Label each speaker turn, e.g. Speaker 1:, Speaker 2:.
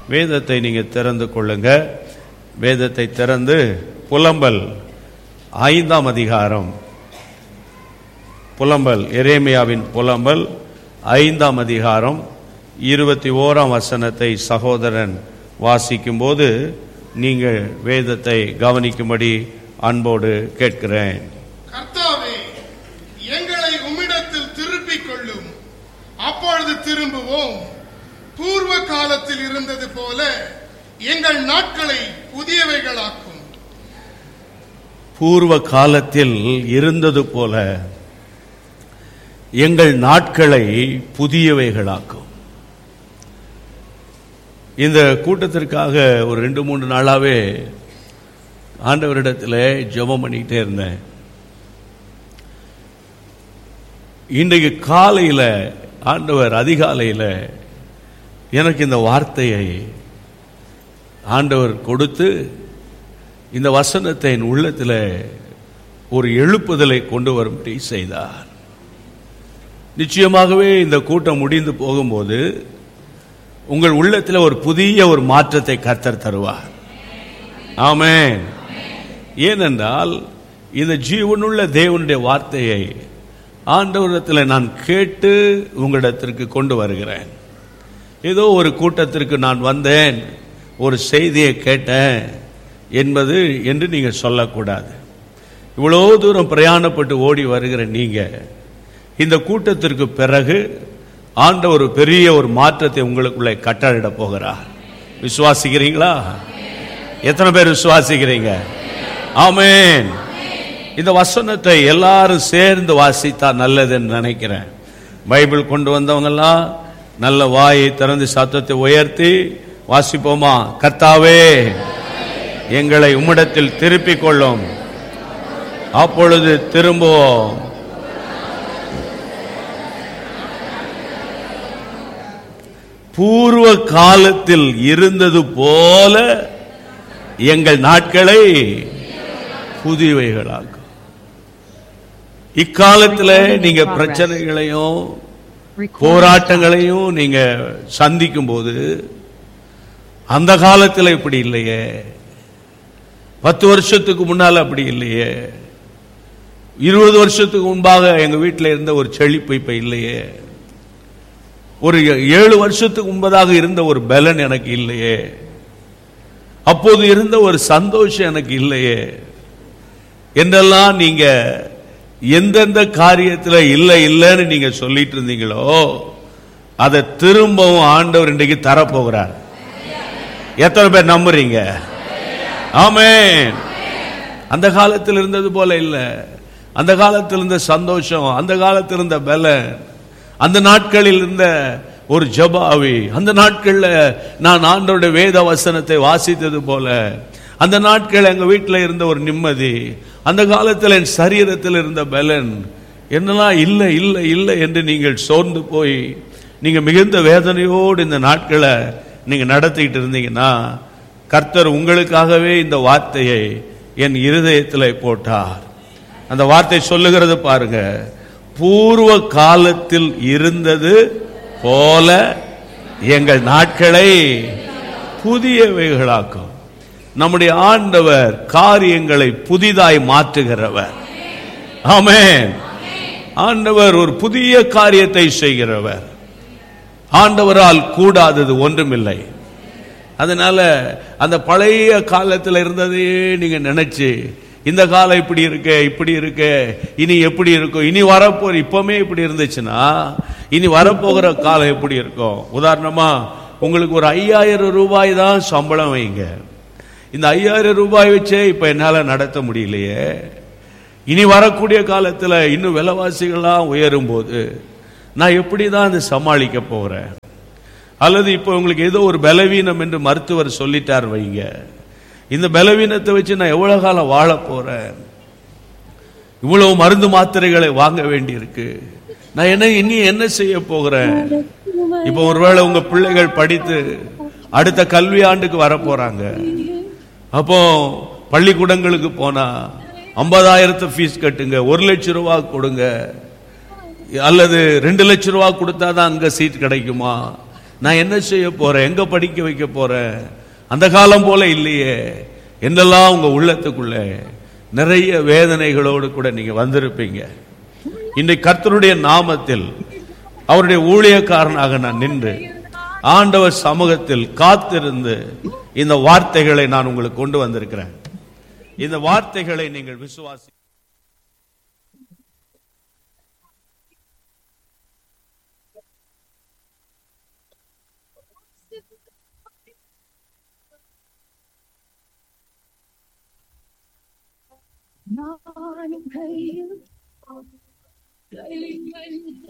Speaker 1: வேதத்தை நீங்க திறந்து கொள்ளுங்க வேதத்தை திறந்து புலம்பல் ஐந்தாம் அதிகாரம் புலம்பல் எரேமியாவின் புலம்பல் ஐந்தாம் அதிகாரம் இருபத்தி ஓராம் வசனத்தை சகோதரன் வாசிக்கும்போது நீங்கள் வேதத்தை கவனிக்கும்படி அன்போடு கேட்கிறேன்
Speaker 2: கர்த்தாவே எங்களை உம்மிடத்தில் திருப்பிக் கொள்ளும் அப்பொழுது திரும்புவோம் பூர்வ காலத்தில் இருந்தது போல எங்கள் நாட்களை புதியவைகளாக்கும்
Speaker 1: பூர்வ காலத்தில் இருந்தது போல எங்கள் நாட்களை புதியவைகளாக்கும் இந்த கூட்டத்திற்காக ஒரு ரெண்டு மூணு நாளாவே ஆண்டவரிடத்தில் ஜெபம் பண்ணிக்கிட்டே இருந்தேன் இன்றைக்கு காலையில் ஆண்டவர் அதிகாலையில் எனக்கு இந்த வார்த்தையை ஆண்டவர் கொடுத்து இந்த வசனத்தை என் உள்ளத்தில் ஒரு எழுப்புதலை கொண்டு வரும்படி செய்தார் நிச்சயமாகவே இந்த கூட்டம் முடிந்து போகும்போது உங்கள் உள்ளத்தில் ஒரு புதிய ஒரு மாற்றத்தை கர்த்தர் தருவார் ஆமென் ஏனென்றால் இந்த ஜீவனுள்ள தேவனுடைய வார்த்தையை ஆண்டவரிடத்தில் நான் கேட்டு உங்களிடத்திற்கு கொண்டு வருகிறேன் ஏதோ ஒரு கூட்டத்திற்கு நான் வந்தேன் ஒரு செய்தியை கேட்டேன் என்பது என்று நீங்கள் சொல்லக்கூடாது இவ்வளோ தூரம் பிரயாணப்பட்டு ஓடி வருகிற நீங்க இந்த கூட்டத்திற்கு பிறகு ஆண்டவர் ஒரு பெரிய ஒரு மாற்றத்தை உங்களுக்குள்ளே கட்டளிட போகிறார் விசுவாசிக்கிறீங்களா எத்தனை பேர் விசுவாசிக்கிறீங்க ஆமென் இந்த வசனத்தை எல்லாரும் சேர்ந்து வாசித்தா நல்லதுன்னு நினைக்கிறேன் பைபிள் கொண்டு வந்தவங்கெல்லாம் நல்ல வாயை திறந்து சத்தத்தை உயர்த்தி வாசிப்போமா கர்த்தாவே எங்களை உம்மிடத்தில் திருப்பிக் கொள்ளும் அப்பொழுது திரும்புவோம் பூர்வ காலத்தில் இருந்தது போல எங்கள் நாட்களை புதியவைகளாக்கும் இக்காலத்தில் நீங்க பிரச்சனைகளையும் போராட்டங்களையும் நீங்க சந்திக்கும் போது அந்த காலத்தில் இப்படி இல்லையே பத்து வருஷத்துக்கு முன்னால அப்படி இல்லையே இருபது வருஷத்துக்கு முன்பாக எங்க வீட்டில் இருந்த ஒரு செழிப்பு இப்ப இல்லையே ஒரு ஏழு வருஷத்துக்கு முன்பதாக இருந்த ஒரு பலன் எனக்கு இல்லையே அப்போது இருந்த ஒரு சந்தோஷம் எனக்கு இல்லையே என்றெல்லாம் நீங்க எந்தெந்த காரியத்தில் இல்லை இல்லைன்னு நீங்க சொல்லிட்டு இருந்தீங்களோ அதை திரும்பவும் ஆண்டவர் இன்றைக்கு தரப்போகிறார் எத்தனை பேர் நம்புறீங்க ஆமென் அந்த காலத்தில் இருந்தது போல இல்லை அந்த காலத்தில் இருந்த சந்தோஷம் அந்த காலத்தில் இருந்த பலன் அந்த நாட்களில் இருந்த ஒரு ஜபாவி அந்த நாட்கள்ல நான் ஆண்டோட வேத வசனத்தை வாசித்தது போல அந்த நாட்கள் எங்க வீட்டில் இருந்த ஒரு நிம்மதி அந்த காலத்தில் என் சரீரத்தில் இருந்த பலன் என்னெல்லாம் இல்லை இல்லை இல்லை என்று நீங்கள் சோர்ந்து போய் நீங்க மிகுந்த வேதனையோடு இந்த நாட்களை நீங்க நடத்திக்கிட்டு இருந்தீங்கன்னா கர்த்தர் உங்களுக்காகவே இந்த வார்த்தையை என் இருதயத்தில் போட்டார் அந்த வார்த்தை சொல்லுகிறது பாருங்க பூர்வ காலத்தில் இருந்தது போல எங்கள் நாட்களை புதியவைகளாக்கும் நம்முடைய ஆண்டவர் காரியங்களை புதிதாய் மாற்றுகிறவர் ஆமென் ஆண்டவர் ஒரு புதிய காரியத்தை செய்கிறவர் ஆண்டவரால் கூடாதது ஒன்றுமில்லை அதனால அந்த பழைய காலத்தில் இருந்ததையே நீங்க நினைச்சு இந்த காலம் இப்படி இருக்க இப்படி இருக்க இனி எப்படி இருக்கும் இனி வரப்போற இப்பவுமே இப்படி இருந்துச்சுன்னா இனி வரப்போகிற காலம் எப்படி இருக்கும் உதாரணமா உங்களுக்கு ஒரு ஐயாயிரம் ரூபாய் தான் சம்பளம் வைங்க இந்த ஐயாயிரம் ரூபாய் வச்சே இப்ப என்னால நடத்த முடியலையே இனி வரக்கூடிய காலத்துல இன்னும் விலைவாசிகள்லாம் உயரும் போது நான் எப்படி தான் அதை சமாளிக்க போகிறேன் அல்லது இப்போ உங்களுக்கு ஏதோ ஒரு பலவீனம் என்று மருத்துவர் சொல்லிட்டார் வைங்க இந்த பலவீனத்தை வச்சு நான் எவ்வளவு காலம் வாழ போறேன் இவ்வளவு மருந்து மாத்திரைகளை வாங்க வேண்டியிருக்கு நான் என்ன இனி என்ன செய்ய போகிறேன் இப்போ ஒருவேளை உங்க பிள்ளைகள் படித்து அடுத்த கல்வி ஆண்டுக்கு வர போறாங்க அப்போ பள்ளிக்கூடங்களுக்கு போனா ஐம்பதாயிரத்தை ஃபீஸ் கட்டுங்க ஒரு லட்சம் ரூபா கொடுங்க அல்லது ரெண்டு லட்சம் ரூபா கொடுத்தா தான் அங்க சீட் கிடைக்குமா நான் என்ன செய்ய போறேன் எங்க படிக்க வைக்க போறேன் அந்த காலம் போல இல்லையே என்னெல்லாம் உங்க உள்ளத்துக்குள்ள நிறைய வேதனைகளோடு கூட நீங்க வந்திருப்பீங்க இன்றைக்கு கர்த்தருடைய நாமத்தில் அவருடைய ஊழியக்காரனாக நான் நின்று ஆண்டவர் சமூகத்தில் காத்திருந்து இந்த வார்த்தைகளை நான் உங்களுக்கு கொண்டு வந்திருக்கிறேன் இந்த வார்த்தைகளை நீங்கள் விசுவாசி
Speaker 3: நானும் கையில் கையில்